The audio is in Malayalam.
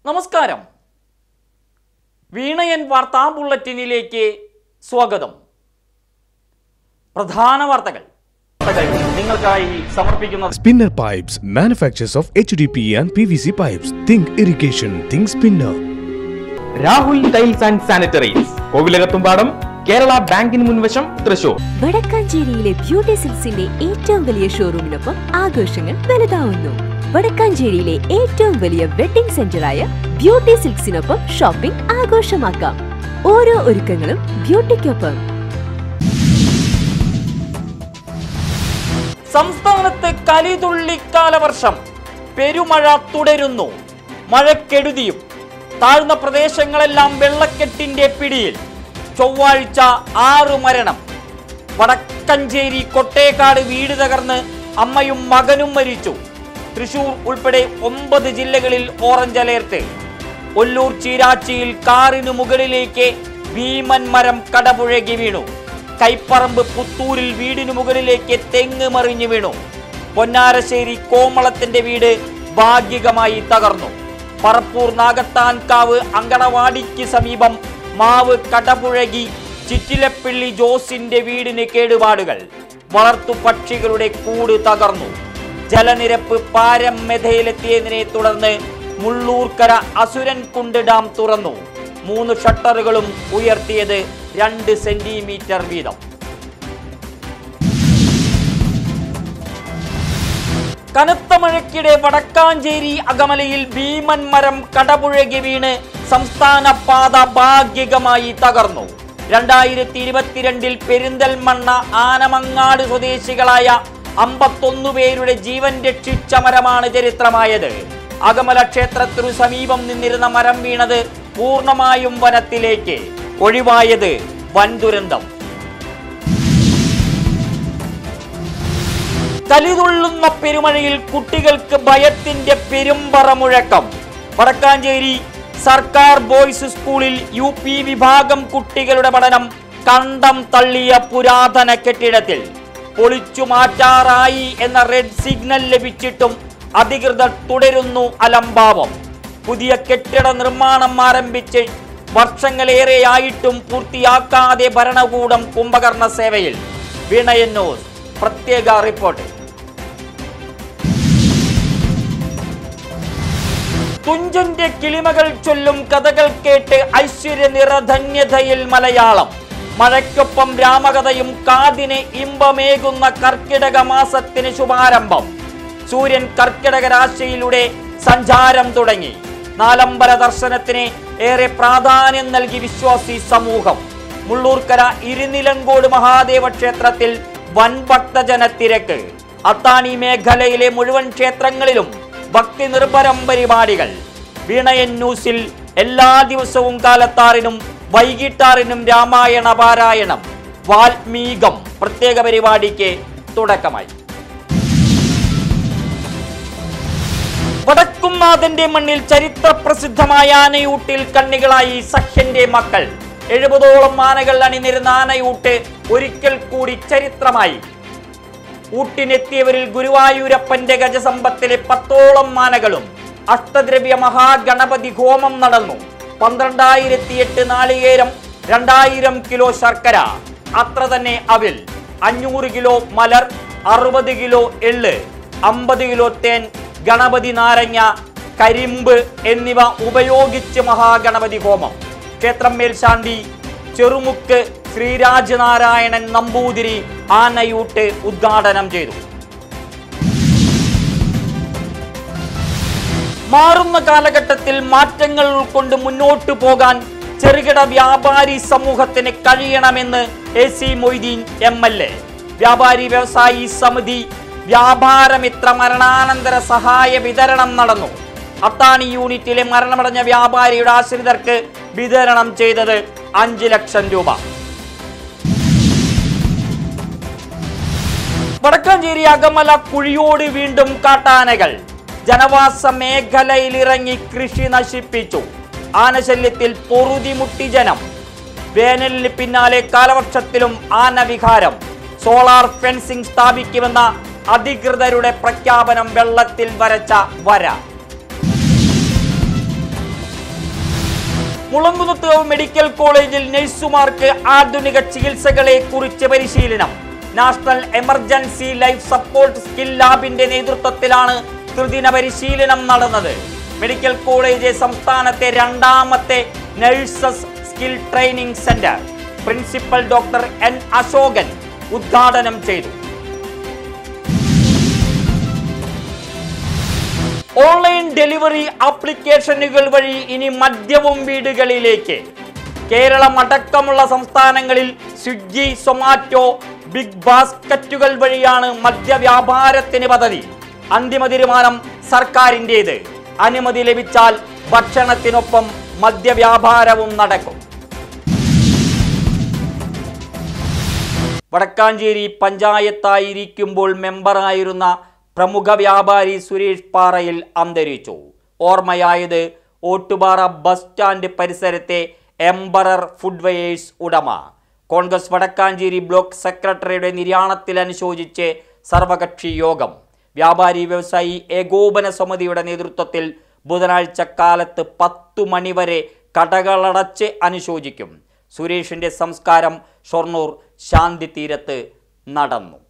നമസ്കാരം വീണയൻ വാർത്താ ബുള്ളറ്റിനിലേക്ക് സ്വാഗതം പ്രധാന വാർത്തകൾ വാർത്തകൾ നിങ്ങൾക്കായി സമർപ്പിക്കുന്നത് Spinner Pipes manufactures of HDP and PVC pipes. Think irrigation, think spinner. Rahul tiles and sanitaries Kovilakathumpadam Kerala ബാങ്കിന് മുൻവശം തൃശൂർ വടക്കാഞ്ചേരിയിലെ ബ്യൂട്ടി സിൽക്സിന്റെ ഏറ്റവും വലിയ ഷോറൂമിനൊപ്പം ആഘോഷങ്ങൾ വലുതാവുന്നു വടക്കാഞ്ചേരിയിലെ ഏറ്റവും വലിയ വെഡിംഗ് സെന്ററായ ബ്യൂട്ടി സിൽക്സിനൊപ്പം ഷോപ്പിംഗ് ആഘോഷമാക്കാം ഓരോ ഒരുക്കങ്ങളും ബ്യൂട്ടിക്കൊപ്പം സംസ്ഥാനത്ത് കലിതുള്ളിക്കാലവർഷം പെരുമഴ തുടരുന്നു മഴക്കെടുതിയും താഴ്ന്ന പ്രദേശങ്ങളെല്ലാം വെള്ളക്കെട്ടിന്റെ പിടിയിൽ ചൊവ്വാഴ്ച ആറു മരണം വടക്കഞ്ചേരി കൊട്ടേക്കാട് വീട് തകർന്ന് അമ്മയും മകനും മരിച്ചു തൃശൂർ ഉൾപ്പെടെ ഒമ്പത് ജില്ലകളിൽ ഓറഞ്ച് അലേർട്ട് ഒല്ലൂർ ചീരാച്ചിയിൽ കാറിന് മുകളിലേക്ക് ഭീമൻ മരം കടപുഴകി വീണു കൈപ്പറമ്പ് പുത്തൂരിൽ വീടിനു മുകളിലേക്ക് തെങ്ങ് മറിഞ്ഞു വീണു പൊന്നാരശ്ശേരി കോമളത്തിന്റെ വീട് ഭാഗികമായി തകർന്നു പറപ്പൂർ നാഗത്താൻകാവ് അങ്കണവാടിക്ക് സമീപം മാവ് കടപുഴകി ചിറ്റിലപ്പിള്ളി ജോസിന്റെ വീടിന് കേടുപാടുകൾ വളർത്തു പക്ഷികളുടെ കൂട് തകർന്നു ജലനിരപ്പ് പാരം മെധയിലെത്തിയതിനെ തുടർന്ന് മുള്ളൂർക്കര അസുരൻകുണ്ട് ഡാം തുറന്നു മൂന്ന് ഷട്ടറുകളും ഉയർത്തിയത് രണ്ട് സെന്റിമീറ്റർ വീതം കനത്ത മഴയ്ക്കിടെ വടക്കാഞ്ചേരി അകമലയിൽ ഭീമൻ മരം കടപുഴകി വീണ് സംസ്ഥാന പാത ഭാഗികമായി തകർന്നു രണ്ടായിരത്തി ഇരുപത്തിരണ്ടിൽ പെരിന്തൽമണ്ണ ആനമങ്ങാട് സ്വദേശികളായ അമ്പത്തൊന്നു പേരുടെ ജീവൻ രക്ഷിച്ച മരമാണ് ചരിത്രമായത് അകമല ക്ഷേത്രത്തിനു സമീപം നിന്നിരുന്ന മരം വീണത് പൂർണ്ണമായും വനത്തിലേക്ക് ഒഴിവായത് വൻ ദുരന്തം കലിതുള്ളുന്ന പെരുമഴയിൽ കുട്ടികൾക്ക് ഭയത്തിന്റെ പെരുമ്പറ മുഴക്കം വടക്കാഞ്ചേരി സർക്കാർ ബോയ്സ് സ്കൂളിൽ യു പി വിഭാഗം കുട്ടികളുടെ പഠനം കണ്ടം തള്ളിയ പുരാതന കെട്ടിടത്തിൽ പൊളിച്ചു മാറ്റാറായി എന്ന റെഡ് സിഗ്നൽ ലഭിച്ചിട്ടും അധികൃതർ തുടരുന്നു അലംഭാവം പുതിയ കെട്ടിട നിർമ്മാണം ആരംഭിച്ച് വർഷങ്ങളേറെയായിട്ടും പൂർത്തിയാക്കാതെ ഭരണകൂടം കുംഭകർണ സേവയിൽ വിണയന്നൂർ പ്രത്യേക റിപ്പോർട്ട് തുഞ്ചന്റെ കിളിമകൾ ചൊല്ലും കഥകൾ കേട്ട് ഐശ്വര്യ നിറധന്യതയിൽ മലയാളം മഴയ്ക്കൊപ്പം രാമകഥയും കാതിന് ഇമ്പമേകുന്ന കർക്കിടക മാസത്തിന് ശുഭാരംഭം സൂര്യൻ കർക്കിടക രാശിയിലൂടെ സഞ്ചാരം തുടങ്ങി നാലമ്പല ദർശനത്തിന് ഏറെ പ്രാധാന്യം നൽകി വിശ്വാസി സമൂഹം മുള്ളൂർക്കര ഇരുനിലങ്കോട് മഹാദേവ ക്ഷേത്രത്തിൽ വൻ ഭക്തജനത്തിരക്ക് അത്താണി മേഖലയിലെ മുഴുവൻ ക്ഷേത്രങ്ങളിലും ഭക്തി നിർഭരം പരിപാടികൾ വീണയൻ ന്യൂസിൽ എല്ലാ ദിവസവും കാലത്താറിനും വൈകിട്ടാറിനും രാമായണ പാരായണം വാൽമീകം പ്രത്യേക പരിപാടിക്ക് തുടക്കമായി വടക്കുംനാഥന്റെ മണ്ണിൽ ചരിത്ര പ്രസിദ്ധമായ ആനയൂട്ടിൽ കണ്ണികളായി സഖ്യന്റെ മക്കൾ എഴുപതോളം ആനകൾ അണിനിരുന്ന ആനയൂട്ട് ഒരിക്കൽ കൂടി ചരിത്രമായി ഊട്ടിനെത്തിയവരിൽ ഗുരുവായൂരപ്പന്റെ ഗജസമ്പത്തിലെ പത്തോളം ആനകളും അഷ്ടദ്രവ്യ മഹാഗണപതി ഹോമം നടന്നു പന്ത്രണ്ടായിരത്തി എട്ട് നാളികേരം രണ്ടായിരം കിലോ ശർക്കര അത്ര തന്നെ അവിൽ അഞ്ഞൂറ് കിലോ മലർ അറുപത് കിലോ എള്ള് അമ്പത് കിലോ തേൻ ഗണപതി നാരങ്ങ കരിമ്പ് എന്നിവ ഉപയോഗിച്ച് മഹാഗണപതി ഹോമം ക്ഷേത്രം മേൽശാന്തി ചെറുമുക്ക് ശ്രീരാജനാരായണൻ നമ്പൂതിരി ആനയൂട്ട് ഉദ്ഘാടനം ചെയ്തു മാറുന്ന കാലഘട്ടത്തിൽ മാറ്റങ്ങൾ ഉൾക്കൊണ്ട് മുന്നോട്ടു പോകാൻ ചെറുകിട വ്യാപാരി സമൂഹത്തിന് കഴിയണമെന്ന് A C Moideen M L A വ്യാപാരി വ്യവസായി സമിതി വ്യാപാരമിത്ര മരണാനന്തര സഹായ വിതരണം നടന്നു അത്താണി യൂണിറ്റിലെ മരണമടഞ്ഞ വ്യാപാരിയുടെ ആശ്രിതർക്ക് വിതരണം ചെയ്തത് അഞ്ച് ലക്ഷം രൂപ വടക്കാഞ്ചേരി അകമല കുഴിയോട് വീണ്ടും കാട്ടാനകൾ ജനവാസ മേഖലയിലിറങ്ങി കൃഷി നശിപ്പിച്ചു ആനശല്യത്തിൽ പൊറുതിമുട്ടി ജനം വേനലിന് പിന്നാലെ കാലവർഷത്തിലും ആനവിഹാരം സോളാർ ഫെൻസിംഗ് സ്ഥാപിക്കുമെന്ന അധികൃതരുടെ പ്രഖ്യാപനം വെള്ളത്തിൽ വരച്ച വര മുളങ്കുന്നത്ത് മെഡിക്കൽ കോളേജിൽ നഴ്സുമാർക്ക് ആധുനിക ചികിത്സകളെ കുറിച്ച് പരിശീലനം national emergency life support skill ലാബിന്റെ നേതൃത്വത്തിലാണ് ത്രിദിന പരിശീലനം നടന്നത് മെഡിക്കൽ കോളേജ് സംസ്ഥാനത്തെ രണ്ടാമത്തെ nurses skill training centre principal doctor N Ashokan ഉദ്ഘാടനം ചെയ്തു ഓൺലൈൻ ഡെലിവറി ആപ്ലിക്കേഷനുകൾ വഴി ഇനി മദ്യവും വീടുകളിലേക്ക് കേരളം അടക്കമുള്ള സംസ്ഥാനങ്ങളിൽ സ്വിഗ്ഗി സൊമാറ്റോ ബിഗ് ബാസ്ക്കറ്റുകൾ വഴിയാണ് മദ്യവ്യാപാരത്തിന് പദ്ധതി അന്തിമ തീരുമാനം സർക്കാരിൻ്റേത് അനുമതി ലഭിച്ചാൽ ഭക്ഷണത്തിനൊപ്പം മദ്യവ്യാപാരവും നടക്കും വടക്കാഞ്ചേരി പഞ്ചായത്തായിരിക്കുമ്പോൾ മെമ്പറായിരുന്ന പ്രമുഖ വ്യാപാരി സുരേഷ് പാറയിൽ അന്തരിച്ചു ഓർമ്മയായത് ഓട്ടുപാറ ബസ് സ്റ്റാൻഡ് പരിസരത്തെ എംബറർ ഫുഡ്വെയേഴ്സ് ഉടമ കോൺഗ്രസ് വടക്കാഞ്ചേരി ബ്ലോക്ക് സെക്രട്ടറിയുടെ നിര്യാണത്തിൽ അനുശോചിച്ച് സർവകക്ഷി യോഗം വ്യാപാരി വ്യവസായി ഏകോപന സമിതിയുടെ നേതൃത്വത്തിൽ ബുധനാഴ്ച കാലത്ത് പത്തു മണിവരെ കടകളടച്ച് അനുശോചിക്കും സുരേഷിന്റെ സംസ്കാരം ഷൊർണൂർ ശാന്തി തീരത്ത് നടന്നു